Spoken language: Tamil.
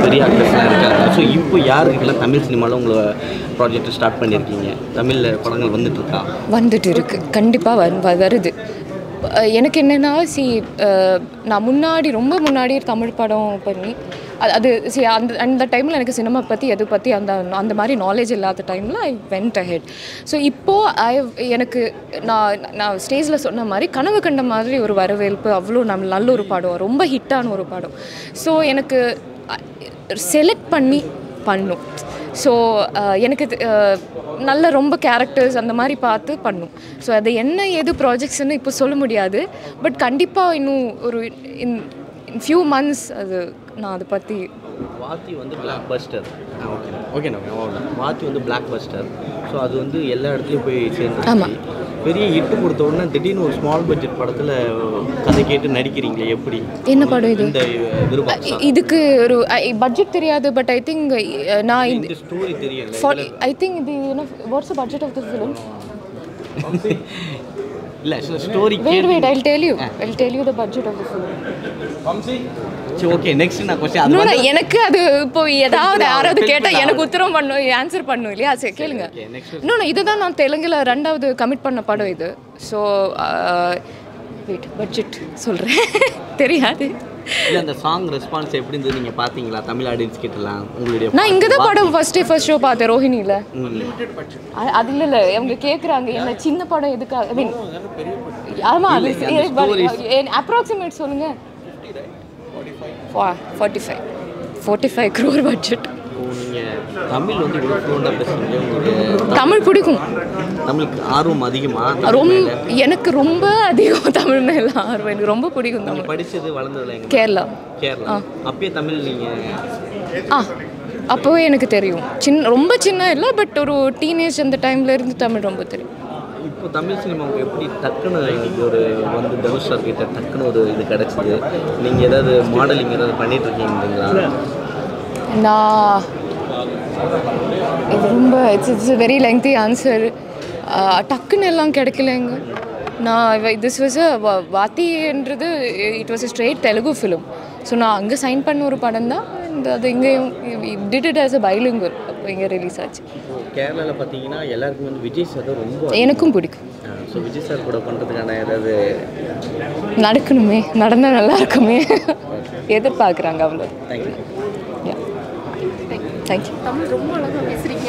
பெரிய ஆக்டர்ஸ்லாம் இருக்காங்க ஸோ இப்போ யாருக்கெல்லாம் தமிழ் சினிமாவில் உங்களை ப்ராஜெக்ட் ஸ்டார்ட் பண்ணியிருக்கீங்க தமிழில் படங்கள் வந்துட்டு இருக்கா வந்துட்டு இருக்கு கண்டிப்பாக வரு வ- வருது அஹ் எனக்கு என்னென்னா சி நான் முன்னாடி ரொம்ப முன்னாடி தமிழ் படம் பண்ணி அது அது சி அந்த அந்த டைமில் எனக்கு சினிமா பற்றி எது பற்றி அந்த அந்த மாதிரி நாலேஜ் இல்லாத டைமில் ஐ வென்ட் அஹெட் ஸோ இப்போது ஐ எனக்கு நான் நான் ஸ்டேஜில் சொன்ன மாதிரி கனவு கண்ட மாதிரி ஒரு வரவேற்பு அவ்வளோ நம் நல்ல ஒரு படம் ரொம்ப ஹிட்டான ஒரு படம் ஸோ எனக்கு செலக்ட் பண்ணி பண்ணும் ஸோ எனக்கு இது, அஹ், நல்ல ரொம்ப கேரக்டர்ஸ் அந்த மாதிரி பார்த்து பண்ணும் ஸோ அது என்ன ஏது ப்ராஜெக்ட்ஸ்னு இப்போ சொல்ல முடியாது பட் கண்டிப்பாக இன்னும் ஒரு இன் ஃபியூ மந்த்ஸ் அது நான் அதை பற்றி வாத்தி வந்து பிளாக் பஸ்டர் ஓகே ஓகேண்ணா அவ்வளோதான் வாத்தி வந்து பிளாக் பஸ்டர் ஸோ அது வந்து எல்லா இடத்துலையும் போய் சேர்ந்துருச்சு பெரிய ஹிட்டு கொடுத்த உடனே திடீர்னு ஒரு ஸ்மால் பட்ஜெட் படத்தில் கதை கேட்டு நடிக்கிறீங்களே எப்படி என்ன படம் இது இந்த விருப்பம் இ- இதுக்கு ஒரு பட்ஜெட் தெரியாது பட் ஐ திங்க் நான் இந்த ஸ்டோரி தெரியல ஐ திங்க் இது என்ன what's budget of the film இல்லை story wait wait I tell you I tell you the budget of the film சரி ஓகே நெக்ஸ்ட் நான் கொஸ்டின் அது No, no, வந்து எனக்கு அது இப்போ ஏதாவது யாராவது Help கேட்டால் பண்ணலாம். எனக்கு உத்தரம் பண்ணும் ஆன்சர் பண்ணும் இல்லையா சரி கேளுங்க okay, next இன்னொன்று இதுதான் நான் தெலுங்குல ரெண்டாவது கமிட் பண்ண படம் இது ஸோ வெயிட் பட்ஜெட் சொல்கிறேன் தெரியாது இல்லை அந்த சாங் ரெஸ்பான்ஸ் எப்படி இருந்தது நீங்கள் பார்த்தீங்களா தமிழ் ஆடியன்ஸ் கிட்டலாம் உங்களுடைய நான் இங்கே தான் படம் ஃபர்ஸ்ட் டே ஃபர்ஸ்ட் ஷோ பார்த்தேன் ரோஹிணியில் ம். அது இல்லை இல்லை அவங்க கேட்குறாங்க என்ன சின்ன படம் எதுக்காக ஐ மீன் ஆமாம் அது அப்ராக்சிமேட் சொல்லுங்கள் forty five forty five crore budget இப்போ நீங்கள் தமிழ் வந்து இவ்வளோ ஃப்ளூண்டாக பேசுகிறீங்க உங்களுக்கு தமிழ் பிடிக்கும் தமிழுக்கு ஆர்வம் அதிகமா ரொம்ப எனக்கு ரொம்ப அதிகம் தமிழ் மேல ஆர்வம் எனக்கு ரொம்ப பிடிக்கும் தமிழ் நீங்கள் படித்தது வளர்ந்ததுல எங்க கேரளா கேரளா அப்பயே தமிழ் நீங்கள் ஆ அப்போவே எனக்கு தெரியும் சின்ன ரொம்ப சின்ன இல்லை பட் ஒரு டீனேஜ் அந்த டைம்ல இருந்து தமிழ் ரொம்ப தெரியும் இப்போ தமிழ் சினிமாவுக்கு எப்படி டக்குன்னு இன்னைக்கு ஒரு வந்து தனுஷ் சார் கிட்ட டக்குன்னு ஒரு இது கிடச்சிது நீங்கள் ஏதாவது மாடலிங் ஏதாவது பண்ணிட்டு இருக்கீங்களா நான் இது ரொம்ப it's it's very lengthy answer டக்குன்னு எல்லாம் கிடைக்கலங்க நான் திஸ் வாஸ் அ வாத்தின்றது it was a straight Telugu film so நான் அங்கே சைன் பண்ண ஒரு படம் தான் இந்த அது இங்கேயும் did it as a bilingual அப்போ இங்கே ரிலீஸ் ஆச்சு இப்போ கேரளாவில் பார்த்தீங்கன்னா எல்லாருக்குமே வந்து விஜய் சார் தான் ரொம்ப எனக்கும் பிடிக்கும் ஸோ விஜய் சார் கூட பண்ணுறதுக்கான ஏதாவது நடக்கணுமே நடந்தால் நல்லா இருக்குமே எதிர்பார்க்குறாங்க அவ்வளோ தேங்க்யூ தேங்க்யூ தமிழ் ரொம்ப அழகாக பேசுறீங்க